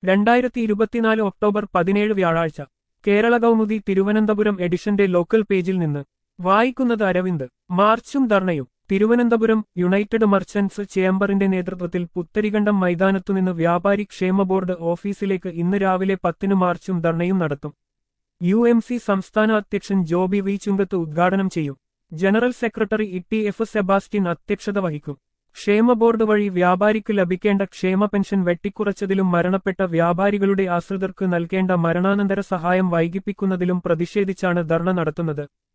രണ്ടായിരത്തി ഇരുപത്തിനാല് ഒക്ടോബർ പതിനേഴ് വ്യാഴാഴ്ച കേരള കൗമുദി തിരുവനന്തപുരം എഡിഷന്റെ ലോക്കൽ പേജിൽ നിന്ന് വായിക്കുന്നത് അരവിന്ദ് മാർച്ചും ധർണയും തിരുവനന്തപുരം യുണൈറ്റഡ് മർച്ചന്റ്സ് ചേംബറിന്റെ നേതൃത്വത്തിൽ പുത്തരികണ്ഠം മൈതാനത്തുനിന്ന് വ്യാപാരി ക്ഷേമ ബോർഡ് ഓഫീസിലേക്ക് ഇന്ന് രാവിലെ പത്തിന് മാർച്ചും ധർണയും നടത്തും യു എം സി സംസ്ഥാന അധ്യക്ഷൻ ജോബി വി ചുങ്കത്ത് ഉദ്ഘാടനം ചെയ്യും general secretary E F Sebastian അധ്യക്ഷത വഹിക്കും ക്ഷേമ ബോർഡ് വഴി വ്യാപാരിക്ക് ലഭിക്കേണ്ട ക്ഷേമ പെൻഷൻ വെട്ടിക്കുറച്ചതിലും മരണപ്പെട്ട വ്യാപാരികളുടെ ആശ്രിതർക്ക് നൽകേണ്ട മരണാനന്തര സഹായം വൈകിപ്പിക്കുന്നതിലും പ്രതിഷേധിച്ചാണ് ധർണ നടത്തുന്നത്